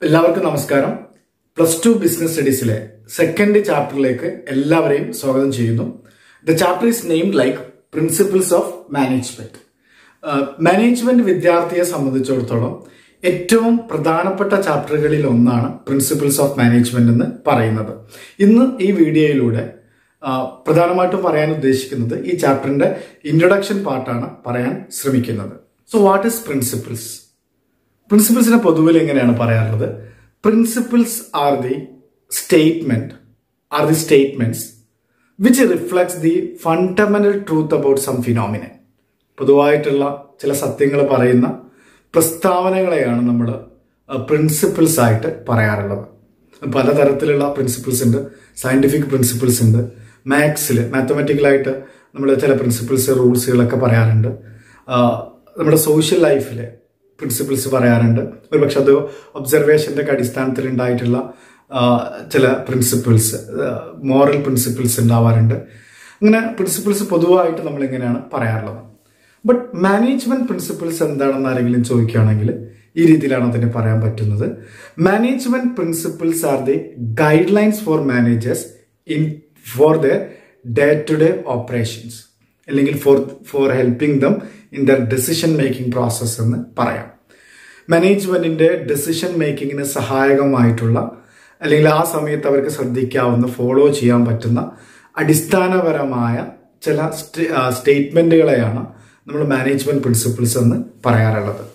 എല്ലാവർക്കും നമസ്കാരം plus two business സ്റ്റഡീസിലെ സെക്കൻഡ് ചാപ്റ്ററിലേക്ക് എല്ലാവരെയും സ്വാഗതം ചെയ്യുന്നു the chapter is named like principles of management management വിദ്യാർത്ഥിയെ സംബന്ധിച്ചിടത്തോളം ഏറ്റവും പ്രധാനപ്പെട്ട ചാപ്റ്ററുകളിൽ ഒന്നാണ് പ്രിൻസിപ്പിൾസ് ഓഫ് മാനേജ്മെന്റ് എന്ന് പറയുന്നത് ഇന്ന് ഈ വീഡിയോയിലൂടെ ആ, പ്രധാനമായിട്ടും പറയാൻ ഉദ്ദേശിക്കുന്നത് ഈ ചാപ്റ്ററിന്റെ ഇൻട്രൊഡക്ഷൻ പാർട്ടാണ് പറയാൻ ശ്രമിക്കുന്നത് സോ വാട്ട് ഇസ് പ്രിൻസിപ്പിൾസ് പ്രിൻസിപ്പിൾസിനെ പൊതുവിൽ എങ്ങനെയാണ് പറയാറുള്ളത് principles are the statement are the statements which reflects the fundamental truth about some phenomenon പൊതുവായിട്ടുള്ള ചില സത്യങ്ങൾ പറയുന്ന പ്രസ്താവനകളെയാണ് നമ്മൾ പ്രിൻസിപ്പിൾസ് ആയിട്ട് പറയാറുള്ളത് പലതരത്തിലുള്ള പ്രിൻസിപ്പിൾസ് ഉണ്ട് സയന്റിഫിക് പ്രിൻസിപ്പിൾസ് ഉണ്ട് മാത്സിൽ മാത്തമാറ്റിക്കലായിട്ട് നമ്മൾ ചില പ്രിൻസിപ്പിൾസ് റൂൾസുകളൊക്കെ പറയാറുണ്ട് ആ, നമ്മുടെ സോഷ്യൽ ലൈഫിൽ പ്രിൻസിപ്പിൾസ് പറയാറുണ്ട് ഒരുപക്ഷെ അത് ഒബ്സർവേഷൻ്റെ ഒക്കെ അടിസ്ഥാനത്തിൽ ഉണ്ടായിട്ടുള്ള ആ, ചില പ്രിൻസിപ്പിൾസ് മോറൽ പ്രിൻസിപ്പിൾസ് ഉണ്ടാവാറുണ്ട് അങ്ങനെ പ്രിൻസിപ്പിൾസ് പൊതുവായിട്ട് നമ്മൾ ഇങ്ങനെയാണ് പറയാറുള്ളത് ബട്ട് മാനേജ്മെന്റ് പ്രിൻസിപ്പിൾസ് എന്താണെന്ന് ആരെങ്കിലും ചോദിക്കുകയാണെങ്കിൽ ഈ രീതിയിലാണ് അതിനെ പറയാൻ പറ്റുന്നത് management principles are the guidelines for managers in for the day to day operations അല്ലെങ്കിൽ for for helping them in their decision making process എന്ന് പറയാം മാനേജ്മെന്റിന്റെ ഡെസിഷൻ മേക്കിങ്ങിന് സഹായകമായിട്ടുള്ള അല്ലെങ്കിൽ ആ സമയത്ത് അവർക്ക് ശ്രദ്ധിക്കാവുന്ന ഫോളോ ചെയ്യാൻ പറ്റുന്ന അടിസ്ഥാനപരമായ ചില സ്റ്റേറ്റ്മെന്റുകളെയാണ് നമ്മൾ മാനേജ്മെന്റ് പ്രിൻസിപ്പിൾസ് എന്ന് പറയാറുള്ളത്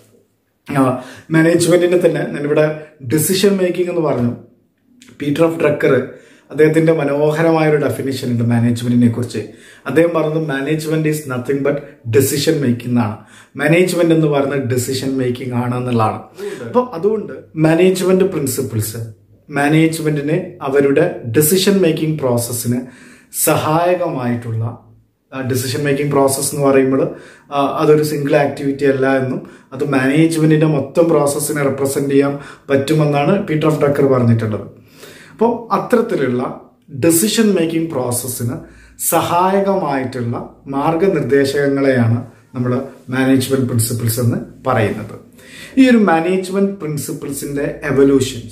മാനേജ്മെന്റിന് തന്നെ ഞാനിവിടെ ഡെസിഷൻ മേക്കിംഗ് എന്ന് പറഞ്ഞു പീറ്റർ ഓഫ് ഡ്രക്കർ അദ്ദേഹത്തിന്റെ മനോഹരമായ ഒരു ഡെഫിനേഷൻ ഉണ്ട് മാനേജ്മെന്റിനെ കുറിച്ച് അദ്ദേഹം പറഞ്ഞത് management is nothing but decision making എന്നാണ് മാനേജ്മെന്റ് എന്ന് പറയുന്നത് ഡെസിഷൻ മേക്കിംഗ് ആണ് എന്നുള്ളതാണ് അപ്പൊ അതുകൊണ്ട് മാനേജ്മെന്റ് പ്രിൻസിപ്പിൾസ് മാനേജ്മെന്റിന് അവരുടെ ഡെസിഷൻ മേക്കിംഗ് പ്രോസസ്സിന് സഹായകമായിട്ടുള്ള ഡിസിഷൻ മേക്കിംഗ് പ്രോസസ്സ് എന്ന് പറയുമ്പോൾ ആ, അതൊരു സിംഗിൾ ആക്ടിവിറ്റി അല്ല എന്നും അത് മാനേജ്മെന്റിന്റെ മൊത്തം പ്രോസസ്സിനെ റെപ്രസെന്റ് ചെയ്യാൻ പറ്റുമെന്നാണ് പീറ്റർ ഓഫ് ഡക്കർ പറഞ്ഞിട്ടുള്ളത് അപ്പോൾ അത്തരത്തിലുള്ള ഡെസിഷൻ മേക്കിംഗ് പ്രോസസ്സിന് സഹായകമായിട്ടുള്ള മാർഗനിർദ്ദേശകങ്ങളെയാണ് നമ്മൾ മാനേജ്മെന്റ് പ്രിൻസിപ്പിൾസ് എന്ന് പറയുന്നത് ഈ ഒരു മാനേജ്മെന്റ് പ്രിൻസിപ്പിൾസിന്റെ എവല്യൂഷൻസ്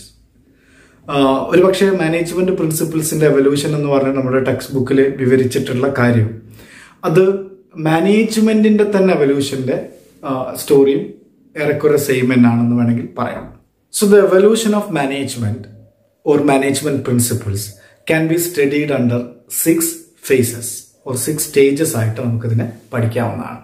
ആഹ് ഒരുപക്ഷെ മാനേജ്മെന്റ് പ്രിൻസിപ്പിൾസിന്റെ എവല്യൂഷൻ എന്ന് പറഞ്ഞാൽ നമ്മുടെ ടെക്സ്റ്റ് ബുക്കിൽ വിവരിച്ചിട്ടുള്ള കാര്യം അത് മാനേജ്മെന്റിന്റെ തന്നെ എവല്യൂഷന്റെ സ്റ്റോറിയും ഏറെക്കുറെ സെയിം എന്നാണെന്ന് വേണമെങ്കിൽ പറയാം so the evolution of management or management principles can be studied under six phases or six stages ആയിട്ട് നമുക്കിതിനെ പഠിക്കാവുന്നതാണ്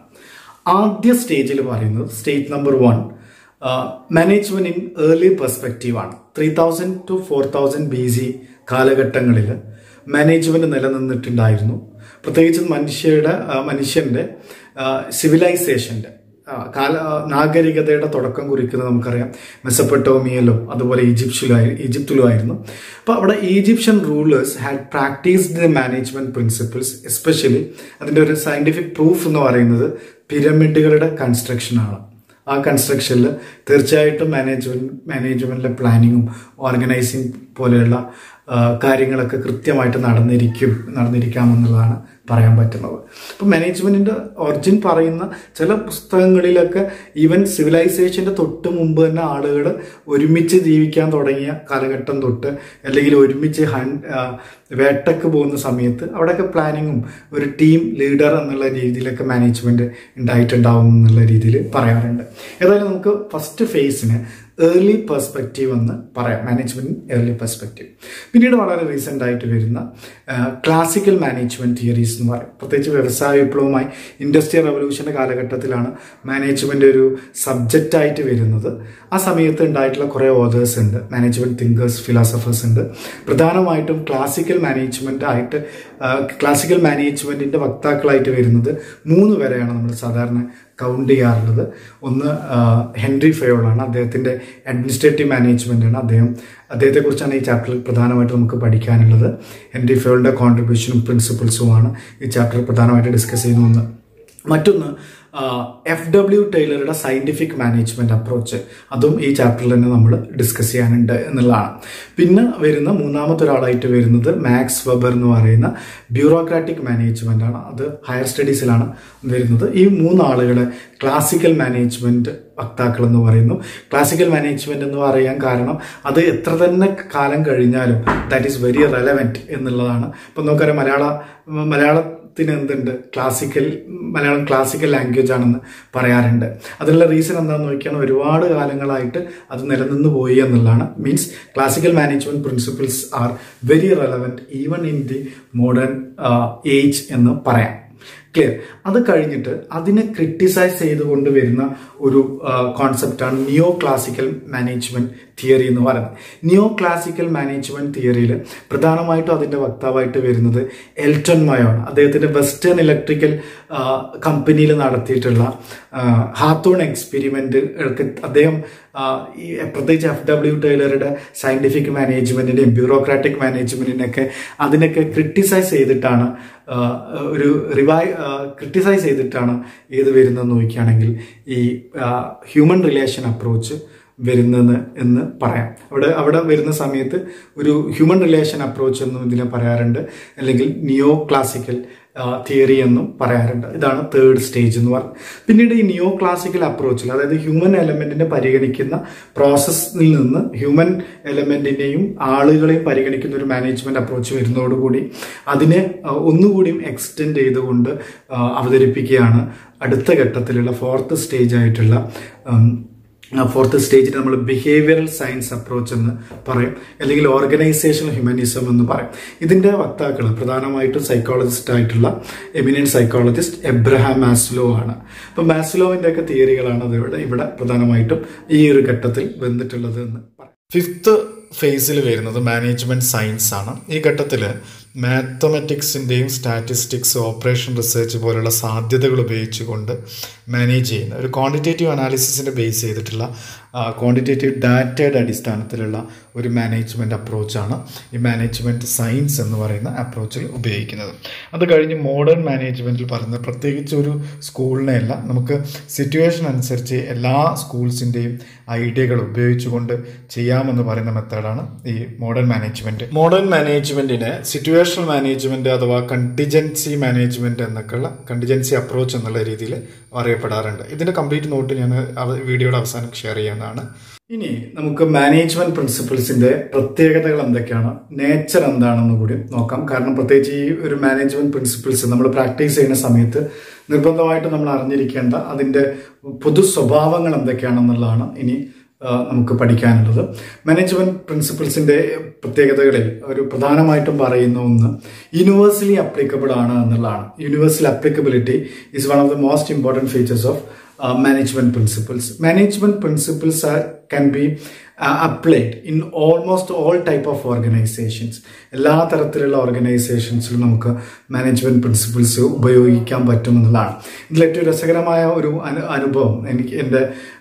ആദ്യ സ്റ്റേജിൽ പറയുന്നത് state number one management in early perspective ആണ് three thousand to four thousand B C കാലഘട്ടങ്ങളിൽ management നിലനിന്നിട്ടുണ്ടായിരുന്നു പ്രത്യേകിച്ച് മനുഷ്യരുടെ ആ, മനുഷ്യന്റെ സിവിലൈസേഷന്റെ കാല ആ, നാഗരികതയുടെ തുടക്കം കുറിക്കുന്നത് നമുക്കറിയാം മെസ്സപ്പെട്ടോമിയയിലും അതുപോലെ ഈജിപ്തിലും ഈജിപ്തിലും ആയിരുന്നു അപ്പോൾ അവിടെ Egyptian rulers had practised the management principles especially അതിന്റെ ഒരു സയന്റിഫിക് പ്രൂഫ് എന്ന് പറയുന്നത് പിരമിഡുകളുടെ കൺസ്ട്രക്ഷൻ ആണ് ആ കൺസ്ട്രക്ഷനിൽ തീർച്ചയായിട്ടും മാനേജ്മെന്റ് മാനേജ്മെന്റിലെ പ്ലാനിങ്ങും ഓർഗനൈസിങ് പോലെയുള്ള ആ, കാര്യങ്ങളൊക്കെ കൃത്യമായിട്ട് നടന്നിരിക്കും നടന്നിരിക്കാമെന്നുള്ളതാണ് പറയാൻ പറ്റുന്നത് അപ്പം മാനേജ്മെന്റിന്റെ ഒറിജിൻ പറയുന്ന ചില പുസ്തകങ്ങളിലൊക്കെ ഈവൻ സിവിലൈസേഷന്റെ തൊട്ട് മുമ്പ് തന്നെ ആളുകൾ ഒരുമിച്ച് ജീവിക്കാൻ തുടങ്ങിയ കാലഘട്ടം തൊട്ട് അല്ലെങ്കിൽ ഒരുമിച്ച് ഹൺ ആ, വേട്ടക്ക് പോകുന്ന സമയത്ത് അവിടെയൊക്കെ പ്ലാനിങ്ങും ഒരു ടീം ലീഡർ എന്നുള്ള രീതിയിലൊക്കെ മാനേജ്മെന്റ് ഉണ്ടായിട്ടുണ്ടാവും എന്നുള്ള രീതിയിൽ പറയാറുണ്ട് ഏതായാലും നമുക്ക് ഫസ്റ്റ് ഫേസിന് ഏർലി പെർസ്പെക്റ്റീവ് എന്ന് പറയാം മാനേജ്മെന്റ് ഏർലി പെർസ്പെക്റ്റീവ് പിന്നീട് വളരെ റീസെന്റ് ആയിട്ട് വരുന്ന ക്ലാസിക്കൽ മാനേജ്മെന്റ് തിയറീസ് എന്ന് പറയും പ്രത്യേകിച്ച് വ്യവസായ വിപ്ലവവുമായി ഇൻഡസ്ട്രിയൽ റവല്യൂഷന്റെ കാലഘട്ടത്തിലാണ് മാനേജ്മെന്റ് ഒരു സബ്ജക്റ്റ് ആയിട്ട് വരുന്നത് ആ സമയത്ത് ഉണ്ടായിട്ടുള്ള കുറേ ഓതേഴ്സ് ഉണ്ട് മാനേജ്മെന്റ് തിങ്കേഴ്സ് ഫിലോസഫേഴ്സ് ഉണ്ട് പ്രധാനമായിട്ടും ക്ലാസിക്കൽ മാനേജ്മെന്റ് ആയിട്ട് ക്ലാസിക്കൽ മാനേജ്മെന്റിന്റെ വക്താക്കളായിട്ട് വരുന്നത് മൂന്ന് വരെയാണ് നമ്മൾ സാധാരണ കൗണ്ട് ചെയ്യാറുള്ളത് ഒന്ന് ആ, ഹെൻറി ഫയോളാണ് അദ്ദേഹത്തിന്റെ അഡ്മിനിസ്ട്രേറ്റീവ് മാനേജ്മെന്റ് ആണ് അദ്ദേഹം അദ്ദേഹത്തെക്കുറിച്ചാണ് ഈ ചാപ്റ്ററിൽ പ്രധാനമായിട്ട് നമുക്ക് പഠിക്കാനുള്ളത് ഹെൻറി ഫയോളിന്റെ കോൺട്രിബ്യൂഷനും പ്രിൻസിപ്പിൾസുമാണ് ഈ ചാപ്റ്ററിൽ പ്രധാനമായിട്ട് ഡിസ്കസ് ചെയ്യുന്ന ഒന്ന് മറ്റൊന്ന് എഫ് ഡബ്ല്യു ടൈലറുടെ സയന്റിഫിക് മാനേജ്മെന്റ് അപ്രോച്ച് അതും ഈ ചാപ്റ്ററിൽ തന്നെ നമ്മൾ ഡിസ്കസ് ചെയ്യാനുണ്ട് എന്നുള്ളതാണ് പിന്നെ വരുന്ന മൂന്നാമത്തെ ഒരാളായിട്ട് വരുന്നത് മാക്സ് വെബർ എന്ന് പറയുന്ന ബ്യൂറോക്രാറ്റിക് മാനേജ്മെന്റ് ആണ് അത് ഹയർ സ്റ്റഡീസിലാണ് വരുന്നത് ഈ മൂന്നാളുകളെ ക്ലാസിക്കൽ മാനേജ്മെന്റ് വക്താക്കൾ എന്ന് പറയുന്നു ക്ലാസിക്കൽ മാനേജ്മെന്റ് എന്ന് പറയാൻ കാരണം അത് എത്ര തന്നെ കാലം കഴിഞ്ഞാലും ദാറ്റ് ഈസ് വെരി റെലവെന്റ് എന്നുള്ളതാണ് ഇപ്പം നമുക്കറിയാം മലയാള മലയാളത്തിന് എന്തുണ്ട് ക്ലാസിക്കൽ മലയാളം ക്ലാസിക്കൽ ലാംഗ്വേജ് ആണെന്ന് പറയാറുണ്ട് അതിനുള്ള റീസൺ എന്താണെന്ന് നോക്കിയാൽ ഒരുപാട് കാലങ്ങളായിട്ട് അത് നിലനിന്ന് പോയി എന്നുള്ളതാണ് means classical management principles are very relevant even in the modern age എന്ന് പറയാം ക്ലിയർ അത് കഴിഞ്ഞിട്ട് അതിനെ ക്രിട്ടിസൈസ് ചെയ്തുകൊണ്ട് വരുന്ന ഒരു കോൺസെപ്റ്റാണ് നിയോ ക്ലാസിക്കൽ മാനേജ്മെന്റ് തിയറി എന്ന് പറയുന്നത് നിയോ ക്ലാസിക്കൽ മാനേജ്മെന്റ് തിയറിയിൽ പ്രധാനമായിട്ടും അതിന്റെ വക്താവായിട്ട് വരുന്നത് എൽട്ടൺ മയോൺ അദ്ദേഹത്തിന്റെ വെസ്റ്റേൺ ഇലക്ട്രിക്കൽ കമ്പനിയിൽ നടത്തിയിട്ടുള്ള ഹാത്തോൺ എക്സ്പെരിമെന്റ് അദ്ദേഹം ഈ പ്രത്യേകിച്ച് എഫ് ഡബ്ല്യു ടൈലറുടെ സയന്റിഫിക് മാനേജ്മെന്റിനെയും ബ്യൂറോക്രാറ്റിക് മാനേജ്മെന്റിനെയൊക്കെ അതിനൊക്കെ ക്രിട്ടിസൈസ് ചെയ്തിട്ടാണ് ഒരു റിവൈ ക്രിട്ടിസൈസ് ചെയ്തിട്ടാണ് ഏത് വരുന്നതെന്ന് നോക്കുകയാണെങ്കിൽ ഈ ഹ്യൂമൻ റിലേഷൻ അപ്രോച്ച് വരുന്നത് എന്ന് പറയാം അവിടെ അവിടെ വരുന്ന സമയത്ത് ഒരു ഹ്യൂമൻ റിലേഷൻ അപ്രോച്ച് എന്നും ഇതിനെ പറയാറുണ്ട് അല്ലെങ്കിൽ നിയോ ക്ലാസിക്കൽ തിയറി എന്നും പറയാറുണ്ട് ഇതാണ് തേർഡ് സ്റ്റേജ് എന്ന് പറയുന്നത് പിന്നീട് ഈ നിയോ ക്ലാസിക്കൽ അപ്രോച്ചിൽ അതായത് ഹ്യൂമൻ എലമെന്റിനെ പരിഗണിക്കുന്ന പ്രോസസ്സിൽ നിന്ന് ഹ്യൂമൻ എലമെന്റിനെയും ആളുകളെയും പരിഗണിക്കുന്ന ഒരു മാനേജ്മെന്റ് അപ്രോച്ച് വരുന്നതോടുകൂടി അതിനെ ഒന്നുകൂടിയും എക്സ്റ്റെൻഡ് ചെയ്തുകൊണ്ട് അവതരിപ്പിക്കുകയാണ് അടുത്ത ഘട്ടത്തിലുള്ള ഫോർത്ത് സ്റ്റേജ് ആയിട്ടുള്ള ഫോർത്ത് സ്റ്റേജിൽ നമ്മൾ ബിഹേവിയറൽ സയൻസ് അപ്രോച്ച് എന്ന് പറയും അല്ലെങ്കിൽ ഓർഗനൈസേഷൻ ഹ്യൂമനിസം എന്ന് പറയും ഇതിന്റെ വക്താക്കൾ പ്രധാനമായിട്ടും സൈക്കോളജിസ്റ്റ് ആയിട്ടുള്ള എമിനന്റ് സൈക്കോളജിസ്റ്റ് എബ്രഹാം മാസ്ലോ ആണ് അപ്പൊ മാസ്ലോവിന്റെ ഒക്കെ തിയറികളാണ് ഇവിടെ ഇവിടെ പ്രധാനമായിട്ടും ഈ ഒരു ഘട്ടത്തിൽ വന്നിട്ടുള്ളത് എന്ന് പറയാം ഫിഫ്ത്ത് ഫേസിൽ വരുന്നത് മാനേജ്മെന്റ് സയൻസ് ആണ് ഈ ഘട്ടത്തിൽ മാത്തമെറ്റിക്സിൻ്റെയും സ്റ്റാറ്റിസ്റ്റിക്സ് ഓപ്പറേഷൻ റിസർച്ച് പോലുള്ള സാധ്യതകൾ ഉപയോഗിച്ചുകൊണ്ട് മാനേജ് ചെയ്യുന്ന ഒരു ക്വാണ്ടിറ്റേറ്റീവ് അനാലിസിസിൻ്റെ ബേസ് ചെയ്തിട്ടുള്ള ക്വാണ്ടിറ്റേറ്റീവ് ഡാറ്റയുടെ അടിസ്ഥാനത്തിലുള്ള ഒരു മാനേജ്മെൻറ്റ് അപ്രോച്ചാണ് ഈ മാനേജ്മെൻറ്റ് സയൻസ് എന്ന് പറയുന്ന അപ്രോച്ചിൽ ഉപയോഗിക്കുന്നത് അത് കഴിഞ്ഞ് മോഡേൺ മാനേജ്മെൻറ്റിൽ പറയുന്നത് പ്രത്യേകിച്ച് ഒരു സ്കൂളിനെ അല്ല നമുക്ക് സിറ്റുവേഷൻ അനുസരിച്ച് എല്ലാ സ്കൂൾസിൻ്റെയും ഐഡിയകൾ ഉപയോഗിച്ചുകൊണ്ട് ചെയ്യാമെന്ന് പറയുന്ന മെത്തേഡാണ് ഈ മോഡേൺ മാനേജ്മെൻറ്റ് മോഡേൺ മാനേജ്മെൻറ്റിനെ സിറ്റുവേഷണൽ മാനേജ്മെൻറ്റ് അഥവാ കണ്ടിജൻസി മാനേജ്മെൻറ്റ് എന്നൊക്കെയുള്ള കണ്ടിജൻസി അപ്രോച്ച് എന്നുള്ള രീതിയിൽ അറിയപ്പെടാറുണ്ട് ഇതിൻ്റെ കംപ്ലീറ്റ് നോട്ട് ഞാൻ വീഡിയോയുടെ അവസാനം ഷെയർ ചെയ്യുന്നതാണ് ഇനി നമുക്ക് മാനേജ്മെന്റ് പ്രിൻസിപ്പിൾസിന്റെ പ്രത്യേകതകൾ എന്തൊക്കെയാണ് നേച്ചർ എന്താണെന്ന് കൂടി നോക്കാം കാരണം പ്രത്യേകിച്ച് ഈ ഒരു മാനേജ്മെന്റ് പ്രിൻസിപ്പിൾസ് നമ്മൾ പ്രാക്ടീസ് ചെയ്യുന്ന സമയത്ത് നിർബന്ധമായിട്ട് നമ്മൾ അറിഞ്ഞിരിക്കേണ്ട അതിന്റെ പൊതു സ്വഭാവങ്ങൾ എന്തൊക്കെയാണെന്നുള്ളതാണ് ഇനി നമുക്ക് പഠിക്കാനുള്ളത് മാനേജ്മെന്റ് പ്രിൻസിപ്പിൾസിന്റെ പ്രത്യേകതകളിൽ ഒരു പ്രധാനമായിട്ടും പറയുന്ന ഒന്ന് യൂണിവേഴ്സലി അപ്ലിക്കബിൾ ആണ് എന്നുള്ളതാണ് universal applicability is one of the most important features of management principles. Management principles are, can be uh, applied in almost all type of organizations. എല്ലാ തരത്തിലുള്ള ഓർഗനൈസേഷൻസിലും നമുക്ക് മാനേജ്മെന്റ് പ്രിൻസിപ്പിൾസ് ഉപയോഗിക്കാൻ പറ്റുമെന്നുള്ളതാണ് ഇതിൽ ഏറ്റവും രസകരമായ ഒരു അനുഭവം എനിക്ക് എൻ്റെ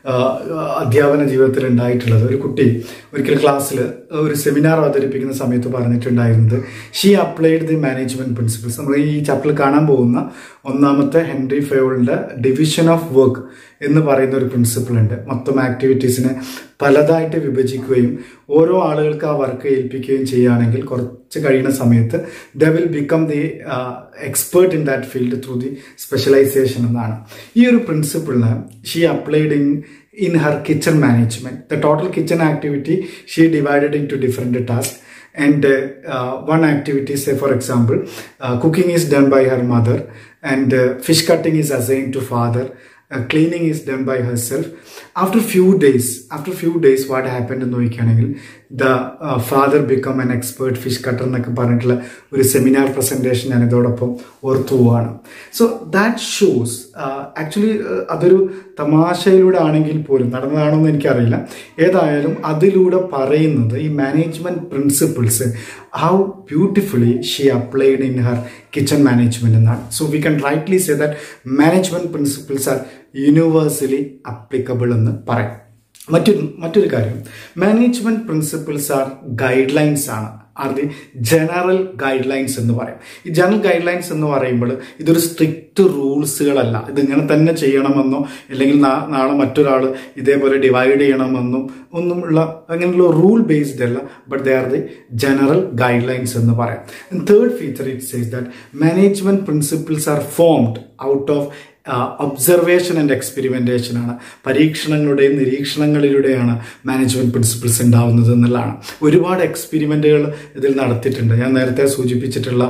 അധ്യാപന ജീവിതത്തിൽ ഉണ്ടായിട്ടുള്ളത് ഒരു കുട്ടി ഒരിക്കൽ ക്ലാസ്സിൽ ഒരു സെമിനാർ അവതരിപ്പിക്കുന്ന സമയത്ത് പറഞ്ഞിട്ടുണ്ടായിരുന്നത് she applied the management principles നമ്മൾ ഈ ചാപ്റ്ററിൽ കാണാൻ പോകുന്ന ഒന്നാമത്തെ ഹെൻറി ഫെയോളിന്റെ ഡിവിഷൻ ഓഫ് വർക്ക് എന്ന് പറയുന്ന ഒരു പ്രിൻസിപ്പിൾ ഉണ്ട് മൊത്തം ആക്ടിവിറ്റീസിനെ പലതായിട്ട് വിഭജിക്കുകയും ഓരോ ആളുകൾക്ക് ആ വർക്ക് ഏൽപ്പിക്കുകയും ചെയ്യുകയാണെങ്കിൽ കുറച്ച് കഴിയുന്ന സമയത്ത് they will become the expert in that field through the specialisation എന്നാണ് ഈ ഒരു പ്രിൻസിപ്പിളിന് she applied in in her kitchen management. The total kitchen activity she divided into different tasks. And uh, uh, one activity, say for example, uh, cooking is done by her mother, and fish cutting is assigned to father. cleaning is done by herself. After few days, after few days, what happened എന്ന് നോക്കുകയാണെങ്കിൽ the father become an expert fish cutter എന്നൊക്കെ പറഞ്ഞിട്ടുള്ള ഒരു seminar presentation ഞാൻ ഇതോടൊപ്പം ഓർത്തു പോവാണ് so that shows actually അതൊരു തമാശയിലൂടെ ആണെങ്കിൽ പോലും നടന്നതാണോ എന്ന് എനിക്കറിയില്ല ഏതായാലും അതിലൂടെ പറയുന്നത് ഈ management principles how beautifully she applied in her kitchen management എന്നാണ് so we can rightly say that management principles are universally applicable എന്ന് പറയാം മറ്റൊരു മറ്റൊരു കാര്യം management principles are guidelines ആണ് are the general guidelines എന്ന് പറയും ഈ ജനറൽ ഗൈഡ് ലൈൻസ് എന്ന് പറയുമ്പോൾ ഇതൊരു സ്ട്രിക്റ്റ് റൂൾസുകളല്ല ഇത് ഇങ്ങനെ തന്നെ ചെയ്യണമെന്നോ അല്ലെങ്കിൽ നാളെ മറ്റൊരാൾ ഇതേപോലെ ഡിവൈഡ് ചെയ്യണമെന്നും ഒന്നും ഉള്ള അങ്ങനെയുള്ള റൂൾ ബേസ്ഡ് അല്ല but they are the general guidelines എന്ന് പറയാം third feature it says that management principles are formed out of observation and experimentation ആണ് പരീക്ഷണങ്ങളുടെയും നിരീക്ഷണങ്ങളിലൂടെയാണ് മാനേജ്മെൻറ്റ് പ്രിൻസിപ്പിൾസ് ഉണ്ടാവുന്നത് എന്നുള്ളതാണ് ഒരുപാട് എക്സ്പെരിമെൻറ്റുകൾ ഇതിൽ നടത്തിയിട്ടുണ്ട് ഞാൻ നേരത്തെ സൂചിപ്പിച്ചിട്ടുള്ള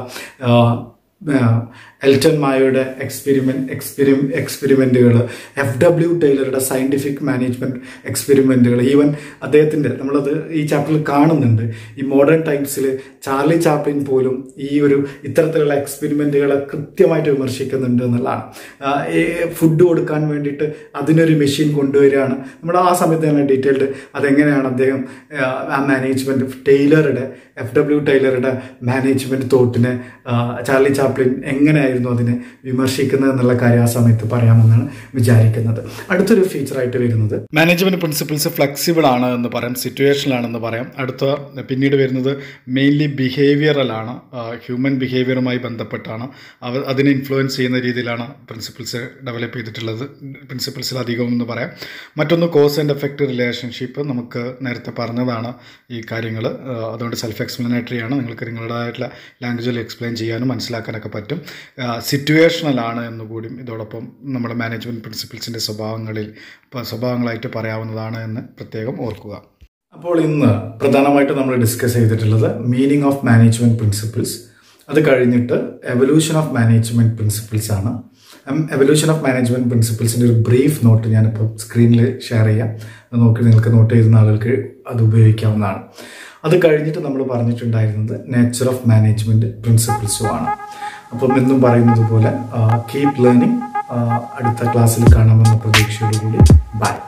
എൽറ്റൺ മായോയുടെ എക്സ്പെരിമെന്റ് എക്സ്പെരി എക്സ്പെരിമെന്റുകൾ എഫ് ഡബ്ല്യു ടൈലറുടെ സയന്റിഫിക് മാനേജ്മെന്റ് എക്സ്പെരിമെന്റുകൾ ഈവൻ അദ്ദേഹത്തിന്റെ നമ്മളത് ഈ ചാപ്റ്ററിൽ കാണുന്നുണ്ട് ഈ മോഡേൺ ടൈംസിൽ ചാർലി ചാപ്ലിൻ പോലും ഈ ഒരു ഇത്തരത്തിലുള്ള എക്സ്പെരിമെന്റുകളെ കൃത്യമായിട്ട് വിമർശിക്കുന്നുണ്ട് എന്നുള്ളതാണ് ഫുഡ് കൊടുക്കാൻ വേണ്ടിയിട്ട് അതിനൊരു മെഷീൻ കൊണ്ടുവരികയാണ് നമ്മൾ ആ സമയത്ത് തന്നെ ഡീറ്റെയിൽഡ് അതെങ്ങനെയാണ് അദ്ദേഹം ആ മാനേജ്മെന്റ് ടൈലറുടെ എഫ് ഡബ്ല്യു ടൈലറുടെ മാനേജ്മെന്റ് തോട്ടിനെ ചാർലി ചാപ്ലിൻ എങ്ങനെയായിരുന്നു അതിനെ വിമർശിക്കുന്നത് എന്നുള്ള കാര്യം ആ സമയത്ത് പറയാമെന്നാണ് വിചാരിക്കുന്നത് അടുത്തൊരു ഫീച്ചറായിട്ട് വരുന്നത് മാനേജ്മെന്റ് പ്രിൻസിപ്പിൾസ് ഫ്ലെക്സിബിൾ ആണ് എന്ന് പറയാം സിറ്റുവേഷണൽ ആണെന്ന് പറയാം അടുത്ത പിന്നീട് വരുന്നത് മെയിൻലി ബിഹേവിയറൽ ആണ് ഹ്യൂമൻ ബിഹേവിയറുമായി ബന്ധപ്പെട്ടാണ് അവ അതിനെ ഇൻഫ്ലുവൻസ് ചെയ്യുന്ന രീതിയിലാണ് പ്രിൻസിപ്പിൾസ് ഡെവലപ്പ് ചെയ്തിട്ടുള്ളത് പ്രിൻസിപ്പിൾസിൽ അധികം എന്ന് പറയാം മറ്റൊന്ന് കോസ് ആൻഡ് എഫക്റ്റ് റിലേഷൻഷിപ്പ് നമുക്ക് നേരത്തെ പറഞ്ഞതാണ് ഈ കാര്യങ്ങൾ അതുകൊണ്ട് സെൽഫ് എക്സ്പ്ലനേറ്ററി ആണ് നിങ്ങൾക്ക് നിങ്ങളുടേതായിട്ടുള്ള ലാംഗ്വേജിൽ എക്സ്പ്ലെയിൻ ചെയ്യാനും മനസ്സിലാക്കാനൊക്കെ പറ്റും സിറ്റുവേഷണൽ ആണ് എന്നുകൂടിയും ഇതോടൊപ്പം നമ്മുടെ മാനേജ്മെൻറ്റ് പ്രിൻസിപ്പിൾസിൻ്റെ സ്വഭാവങ്ങളിൽ സ്വഭാവങ്ങളായിട്ട് പറയാവുന്നതാണ് എന്ന് പ്രത്യേകം ഓർക്കുക അപ്പോൾ ഇന്ന് പ്രധാനമായിട്ട് നമ്മൾ ഡിസ്കസ് ചെയ്തിട്ടുള്ളത് മീനിങ് ഓഫ് മാനേജ്മെൻറ്റ് പ്രിൻസിപ്പിൾസ് അത് കഴിഞ്ഞിട്ട് എവല്യൂഷൻ ഓഫ് മാനേജ്മെൻറ്റ് പ്രിൻസിപ്പിൾസ് ആണ് എവല്യൂഷൻ ഓഫ് മാനേജ്മെൻറ്റ് പ്രിൻസിപ്പിൾസിൻ്റെ ഒരു ബ്രീഫ് നോട്ട് ഞാനിപ്പോൾ സ്ക്രീനിൽ ഷെയർ ചെയ്യാം അത് നോക്കി നിങ്ങൾക്ക് നോട്ട് ചെയ്യുന്ന ആളുകൾക്ക് അത് ഉപയോഗിക്കാവുന്നതാണ് അത് കഴിഞ്ഞിട്ട് നമ്മൾ പറഞ്ഞിട്ടുണ്ടായിരുന്നത് നേച്ചർ ഓഫ് മാനേജ്മെൻറ്റ് പ്രിൻസിപ്പിൾസും ആണ് അപ്പം എന്നും പറയുന്നത് പോലെ കീപ് ലേണിംഗ് അടുത്ത ക്ലാസ്സിൽ കാണാമെന്ന പ്രതീക്ഷയോടുകൂടി ബൈ